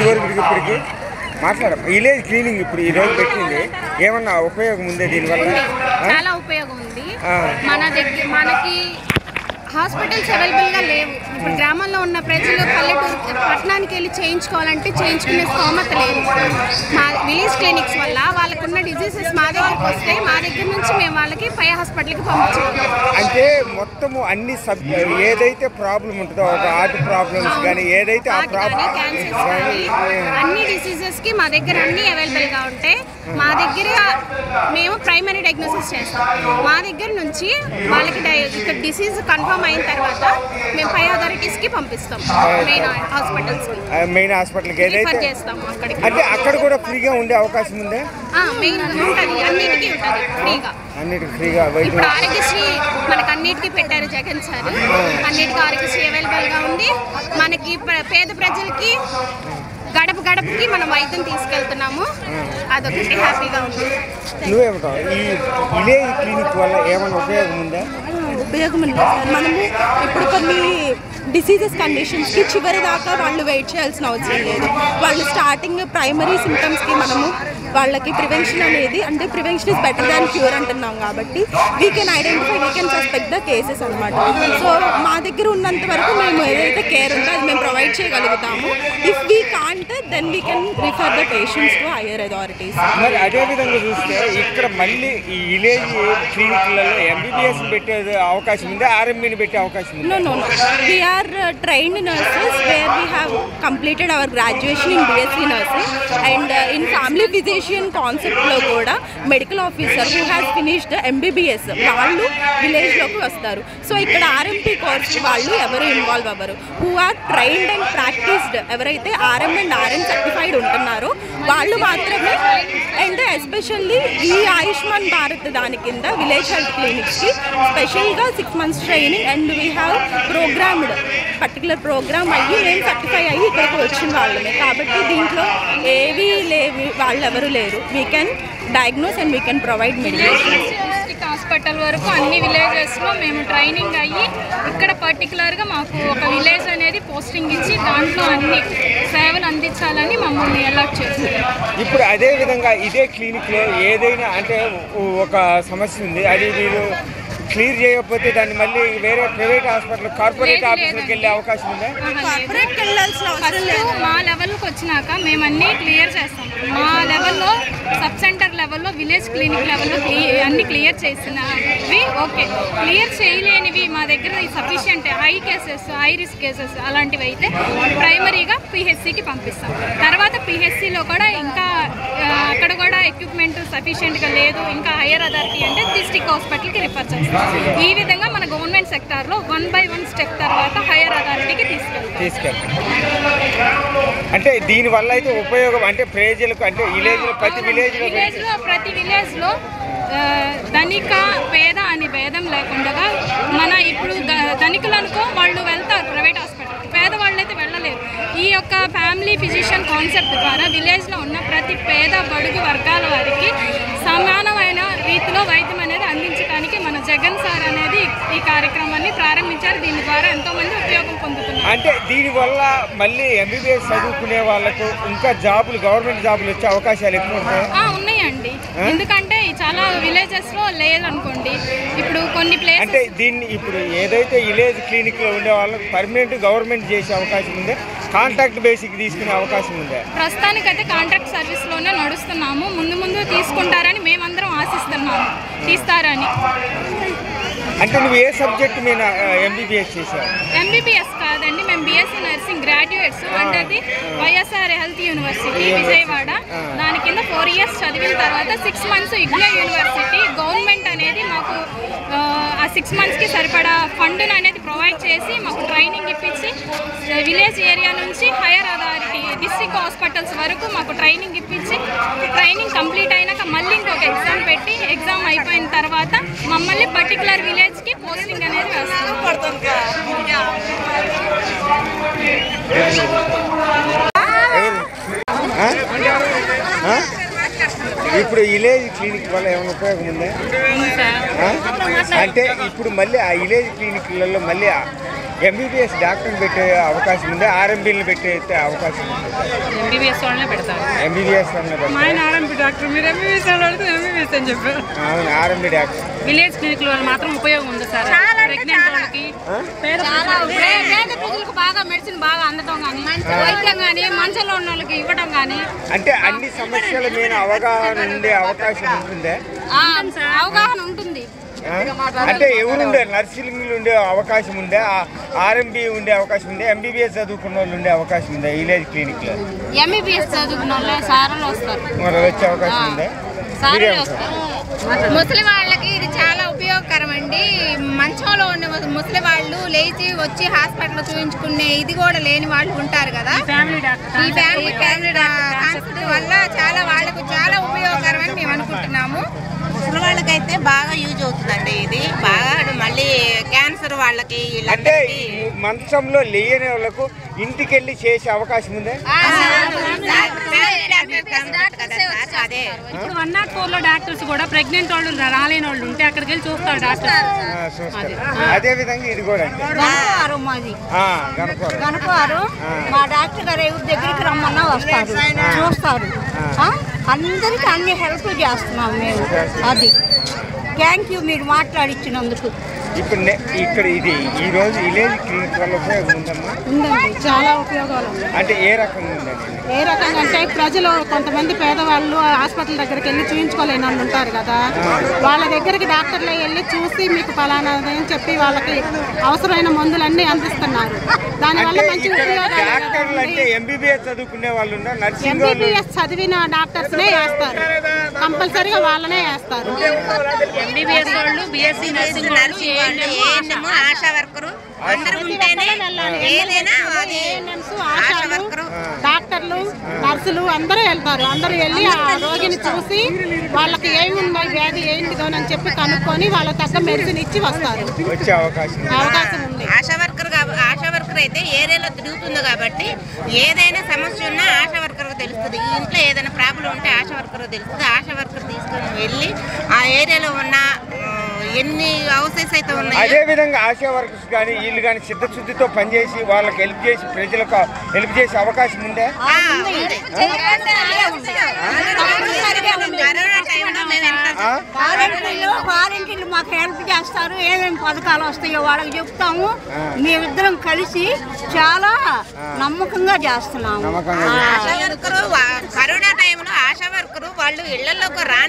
ఇదివరకు ఇప్పటికి మాట్లాడ విలేజ్ క్లీనింగ్ ఇప్పుడు ఈ రోజు పెట్టింది ఏమన్నా ఉపయోగం ఉందే దీనివల్ల ఆ? చాలా ఉపయోగం ఉంది ఆ. మన దగ్గర మనకి హాస్పిటల్స్ అవైలబుల్గా లేవు ఇప్పుడు గ్రామంలో ఉన్న ప్రజలు పల్లెటూరు పట్టణానికి వెళ్ళి చేయించుకోవాలంటే చేయించుకునే స్తోమత లేదు మా విలేజ్ క్లినిక్స్ వల్ల వాళ్ళకున్న డిజీజెస్ మా దగ్గరకు వస్తే మా దగ్గర నుంచి మేము వాళ్ళకి పై హాస్పిటల్కి పంపించాము అంటే మొత్తము అన్ని సబ్ ఏదైతే ప్రాబ్లం ఉంటుందో ఒక హార్ట్ ప్రాబ్లమ్స్ కానీ ఏదైతే ఆ హార్ట్ కానీ ప్రాబ్లం క్యాన్సర్స్ కానీ అన్ని డిసీజెస్ కి మా దగ్గర అన్ని అవైలబుల్ గా ఉంటాయి మా దగ్గర మేము ప్రైమరీ డయాగ్నోసిస్ చేస్తాం మా దగ్గర నుంచి వాళ్ళకి డై- ఇక్కడ డిసీజ్ కన్ఫర్మ్ అయిన తర్వాత మేము పై అథారిటీస్ కి పంపిస్తాం మెయిన్ హాస్పిటల్స్ కి మెయిన్ హాస్పిటల్కి రిఫర్ ఏదైతే చేస్తాము అక్కడికి అంటే అక్కడ కూడా ఫ్రీగా ఉండే అవకాశం ఉందే మెయిన్ ఉంటుంది అన్నిటికీ ఉంటుంది ఫ్రీగా అన్నిటికి ఫ్రీగా ఇప్పుడు వైద్యం ఆరోగ్యశ్రీ మనకు అన్నిటికీ పెట్టారు జగన్ సార్ అన్నిటికీ ఆరోగ్యశ్రీ అవైలబుల్ గా ఉంది మనకి ప్ర- పేద ప్రజలకి గడప గడపకి మనం వైద్యం తీసుకెళ్తున్నాము అదొకటి హ్యాపీగా ఉంది నువ్వేమంటావు ఈ విలేజ్ క్లినిక్ వల్ల ఏమైనా ఉపయోగం ఉందా ఉపయోగం ఉంది సార్ మనము ఇప్పుడు కొన్ని డిసీజెస్ కండిషన్స్కి చివరి దాకా వాళ్ళు వెయిట్ చేయాల్సిన అవసరం లేదు వాళ్ళు స్టార్టింగ్ ప్రైమరీ సిమ్టమ్స్కి మనము వాళ్ళకి ప్రివెన్షన్ అనేది అంటే prevention is better than cure అంటున్నాం కాబట్టి we can identify we can suspect the cases అనమాట సో మా దగ్గర ఉన్నంత వరకు మేము ఏదైతే కేర్ ఉందో అది మేము ప్రొవైడ్ చేయగలుగుతాము if we can't then we can refer the patients to higher authorities మరి అదే విధంగా చూస్తే ఇక్కడ మళ్ళీ ఈ విలేజ్ క్లినిక్లలో ఎంబీబీఎస్ పెట్టే అవకాశం ఉందా ఆర్ఎంబీని పెట్టే అవకాశం ఉందా No, no, no. We are uh, trained nurses where we have completed our graduation in BSc nursing and uh, in family physician concept లో కూడా medical officer who has finished MBBS వాళ్ళు village లోకి వస్తారు సో ఇక్కడ RMP course వాళ్ళు ఎవరు involve అవ్వరు who are trained and practised ఎవరైతే ఆర్ఎం అండ్ ఆర్ఎం సర్టిఫైడ్ ఉంటున్నారో వాళ్ళు మాత్రమే అండ్ ఎస్పెషల్లీ ఈ ఆయుష్మాన్ భారత్ దాని కింద విలేజ్ హెల్త్ క్లినిక్స్కి స్పెషల్గా six months training and we have programmed particular program అయ్యి మేము సర్టిఫై అయ్యి ఇక్కడికి వచ్చిన వాళ్ళమే కాబట్టి దీంట్లో ఏవి లేవి వాళ్ళు ఎవరు లేరు we can diagnose and we can provide medication district hospital వరకు అన్ని విలేజెస్లో మేము ట్రైనింగ్ అయ్యి ఇక్కడ పర్టికులర్గా మాకు ఒక విలేజ్ అనేది పోస్టింగ్ ఇచ్చి దాంట్లో అన్ని సేవలు అందించాలని మమ్మల్ని అలాట్ చేశారు ఇప్పుడు అదే విధంగా ఇదే క్లినిక్లో ఏదైనా అంటే ఒక సమస్య ఉంది అది మీరు క్లియర్ చేయకపోతే దాన్ని మళ్ళీ వేరే ప్రైవేట్ హాస్పిటల్ కార్పొరేట్ లేదు, ఆఫీస్కి లేదండి. వెళ్ళే అవకాశం ఉందా కార్పొరేట్కి వెళ్ళాల్సిన అవసరం ఫస్ట్ లేదు మా లెవెల్కి వచ్చినాక మేము అన్నీ క్లియర్ చేస్తాం మా లెవెల్లో సబ్ సెంటర్ లెవెల్లో విలేజ్ క్లినిక్ లెవెల్లో అన్ని క్లియర్ చేసినవి ఓకే క్లియర్ చేయలేనివి మా దగ్గర sufficient high cases high risk cases అలాంటివి అయితే ప్రైమరీగా పిహెచ్సికి పంపిస్తాం తర్వాత పిహెచ్సిలో కూడా ఇంకా ఆ, అక్కడ కూడా ఎక్విప్మెంట్ సఫిషియెంట్గా లేదు ఇంకా హైయర్ అథారిటీ అంటే డిస్ట్రిక్ట్ హాస్పిటల్కి రిఫర్ చేస్తాం ఈ విధంగా మన గవర్నమెంట్ సెక్టార్లో వన్ బై వన్ స్టెప్ తర్వాత హైయర్ అథారిటీకి తీసుకెళ్తాం తీసుకెళ్తాం అంటే దీనివల్ల అయితే ఉపయోగం అంటే ప్రజలకు అంటే విలేజ్లో ప్రతి విలేజ్లో విలేజ్ లో ప్రతి విలేజ్ లో ఆ, ధనిక పేద అని భేదం లేకుండా మన ఇప్పుడు ధ- ధనికులు అనుకో వాళ్ళు వెళ్తారు ప్రైవేట్ హాస్పిటల్ పేదవాళ్ళు అయితే వెళ్ళలేరు ఈ యొక్క ఫ్యామిలీ ఫిజిషియన్ కాన్సెప్ట్ ద్వారా విలేజ్ లో ఉన్న ప్రతి పేద బడుగు వర్గాల వారికి సమానమైన రీతిలో వైద్యం అనేది అందించడానికి మన జగన్ సార్ అనేది ఈ కార్యక్రమాన్ని ప్రారంభించారు దీని ద్వారా ఎంతో మంది ఉపయోగం పొందుతున్నారు అంటే దీనివల్ల మళ్ళీ ఎంబీబీఎస్ చదువుకునే వాళ్ళకు ఇంకా జాబులు గవర్నమెంట్ జాబులు వచ్చే అవకాశాలు ఎక్కువ ఉంటాయి ఆ, ఉన్నాయండి ఎందుకంటే చాలా విలేజెస్ లో లేదనుకోండి ఇప్పుడు కొన్ని ప్లేసెస్ అంటే దీన్ని ఇప్పుడు ఏదైతే విలేజ్ క్లినిక్లో ఉండే వాళ్ళకి పర్మనెంట్ గవర్నమెంట్ చేసే అవకాశం ఉందా కాంట్రాక్ట్ బేసిక్ తీసుకునే అవకాశం ఉందా ప్రస్తుతానికైతే కాంట్రాక్ట్ సర్వీస్లోనే నడుస్తున్నాము ముందు ముందు తీసుకుంటారని మేమందరం ఆశిస్తున్నాము తీస్తారని అంటే నువ్వు ఏ సబ్జెక్ట్ మీద ఎంబీబీఎస్ చేసావు ఎంబీబీఎస్ కాదండి మేము బీఎస్సీ నర్సింగ్ గ్రాడ్యుయేట్స్ అంటే అది వైఎస్ఆర్ హెల్త్ యూనివర్సిటీ విజయవాడ దాని కింద ఫోర్ ఇయర్స్ చదివిన తర్వాత six months IGNOU university government అనేది మాకు ఆ, ఆ సిక్స్ మంత్స్కి సరిపడా ఫండ్ను అనేది ప్రొవైడ్ చేసి మాకు ట్రైనింగ్ ఇప్పించి విలేజ్ ఏరియా నుంచి హైయర్ అథారిటీ డిస్ట్రిక్ట్ హాస్పిటల్స్ వరకు మాకు ట్రైనింగ్ ఇప్పించి ట్రైనింగ్ కంప్లీట్ అయినాక మళ్ళీ ఇంకొక ఎగ్జామ్ పెట్టి ఎగ్జామ్ అయిపోయిన తర్వాత మమ్మల్ని పర్టికులర్ విలేజ్కి పోస్టింగ్ అనేది వేస్తారు ఎవరు? ఆ? ఆ? ఇప్పుడు విలేజ్ క్లినిక్ వల్ల ఏమైనా ఉపయోగం ఉందా ఆ? అంటే ఇప్పుడు మళ్ళీ ఆ విలేజ్ క్లినిక్లలో మళ్ళీ ఆ ఎంబీబీఎస్ డాక్టర్ పెట్టే అవకాశం ఉంది ఆర్ఎంబీలు పెట్టే అవకాశం ఉంది ఎంబీబీఎస్ వాళ్ళనే పెడతారు ఎంబీబీఎస్ మా ఆయన ఆర్ఎంపీ డాక్టర్ మీరు ఎంబీబీఎస్ వాళ్ళు అడిగితే ఎంబీబీఎస్ అని చెప్పారు అవును ఆర్ఎంబీ డాక్టర్ విలేజ్ క్లినిక్ లో మాత్రం ఉపయోగం ఉంది సార్ ప్రెగ్నెంట్ వాళ్ళకి పేద పే- పేద ప్రజలకు బాగా మెడిసిన్ బాగా అందడం కానీ వైద్యం కానీ మంచంలో ఉన్న వాళ్ళకి ఇవ్వడం కానీ అంటే అన్ని సమస్యల మీద అవగాహన ఉండే అవకాశం ఉంటుందే అవగాహన ఉంటుంది ఆ? అంటే ఎవరుండే నర్సింగ్లు ఉండే అవకాశం ఉందే ఆర్ఎంబీ ఉండే అవకాశం ఉందే ఎంబీబీఎస్ చదువుకున్న వాళ్ళు ఉండే అవకాశం ఉందే విలేజ్ క్లినిక్లో ఎంబీబీఎస్ చదువుకున్న వాళ్ళు సారాలు వస్తారు మరి వచ్చే అవకాశం ఉందే సారాలు మీరేమంటారు? వస్తారు ముసలి వాళ్ళకి ఇది చాలా ఉపయోగకరం అండి మంచంలో ఉన్న ముసలి వాళ్ళు లేచి వచ్చి హాస్పిటల్లో చూపించుకునే ఇది కూడా లేని వాళ్ళు ఉంటారు కదా ఫ్యామిలీ డాక్టర్ ఈ ఫ్యామిలీ ఫ్యామిలీ కాన్సెప్ట్ వల్ల చాలా వాళ్ళకు చాలా ఉపయోగకరం అని మేము అనుకుంటున్నాము ముసలి వాళ్ళకైతే బాగా యూజ్ అవుతుందండి ఇది బాగా మళ్ళీ క్యాన్సర్ వాళ్ళకి అంటే వీళ్ళందరికీ ఈ మంచంలో లేని వాళ్ళకు ఇంటికి వెళ్ళి చేసే అవకాశం ఉందే అదే ఇప్పుడు వన్ నాట్ ఫోర్ లో డాక్టర్స్ కూడా ప్రెగ్నెంట్ వాళ్ళు రాలేని వాళ్ళు ఉంటే అక్కడికి వెళ్ళి చూస్తారు డాక్టర్ ఆ, చూస్తారు అదే విధంగా ఇది కూడా అండి గణపవారు మాది ఆ, గణపవరం గణపవారు మా డాక్టర్ గారు ఎవరి దగ్గరికి రమ్మన్నా వస్తారు చూస్తారు ఆ? అందరికీ అన్ని హెల్ప్ చేస్తున్నాం మేము అది థ్యాంక్ యూ మీరు మాట్లాడిచ్చినందుకు ఇప్పుడు నె- ఇక్కడ ఇది ఈ రోజు విలేజ్ క్లినిక్ వల్ల ఉపయోగం ఉందమ్మా ఉందండి చాలా ఉపయోగాలు ఉన్నాయి అంటే ఏ రకంగా ఉందండి ఏ రకంగా అంటే ప్రజలు కొంతమంది పేదవాళ్ళు హాస్పిటల్ దగ్గరికి వెళ్ళి చూయించుకోలేని వాళ్ళు ఉంటారు కదా వాళ్ళ దగ్గరికి డాక్టర్లు వెళ్ళి చూసి మీకు ఫలానాది అని చెప్పి వాళ్ళకి అవసరమైన మందులన్నీ అందిస్తున్నారు దానివల్ల అంటే మంచి ఇక్కడ ఉపయోగాలు డాక్టర్లు అంటే ఎంబీబీఎస్ చదువుకునే వాళ్ళు ఉన్నారు నర్సింగ్ వాళ్ళు ఎంబీబీఎస్ చదివిన డాక్టర్స్నే వేస్తారు కంపల్సరీగా వాళ్ళనే వేస్తారు ఎంబీబీఎస్ వాళ్ళు బీఎస్సీ నర్సింగ్ వాళ్ళు నర్సింగ్ వాళ్ళు ఏఎన్ఎం ఆశా వర్కరు అందరూ ఉంటేనే ఏదైనా అది ANMs, ఆశా ఆశాలు వర్కరు డాక్టర్లు నర్సులు అందరూ వెళ్తారు అందరూ వెళ్ళి ఆ రోగిని చూసి వాళ్ళకి ఏముందో వ్యాధి ఏంటిదో అని చెప్పి కనుక్కొని వాళ్ళ తగ్గ మెడిసిన్ ఇచ్చి వస్తారు వచ్చే అవకాశం ఉంది. అవకాశం ఉంది ఆశా వర్కర్ కాబ- ఆశా వర్కర్ అయితే ఏరియాలో తిరుగుతుంది కాబట్టి ఏదైనా సమస్య ఉన్నా ఆశా వర్కర్కి తెలుస్తుంది ఈ ఇంట్లో ఏదైనా ప్రాబ్లం ఉంటే ఆశా వర్కర్ తెలుస్తుంది ఆశా వర్కర్ తీసుకొని వెళ్ళి ఆ ఏరియాలో ఉన్న ఆ, ఎన్ని హౌసెస్ అయితే ఉన్నాయో అదే విధంగా ఆశా వర్కర్స్ కానీ వీళ్ళు కానీ చిత్తశుద్ధితో పనిచేసి వాళ్ళకి హెల్ప్ చేసి ప్రజలకు హెల్ప్ చేసే అవకాశం ఉందే ఆ, ఉంది. కరోనా టైంలో మేము ఎంత ఆ? వాలంటీర్లు వాలంటీర్లు మాకు హెల్ప్ చేస్తారు ఏమేమి పథకాలు వస్తాయో వాళ్ళకి చెప్తాము మేమిద్దరం కలిసి చాలా నమ్మకంగా చేస్తున్నాము నమ్మకంగా ఆశా వర్కరు వా- కరోనా టైంలో ఆశా వర్కరు వాళ్ళు ఇళ్లలోకి రాని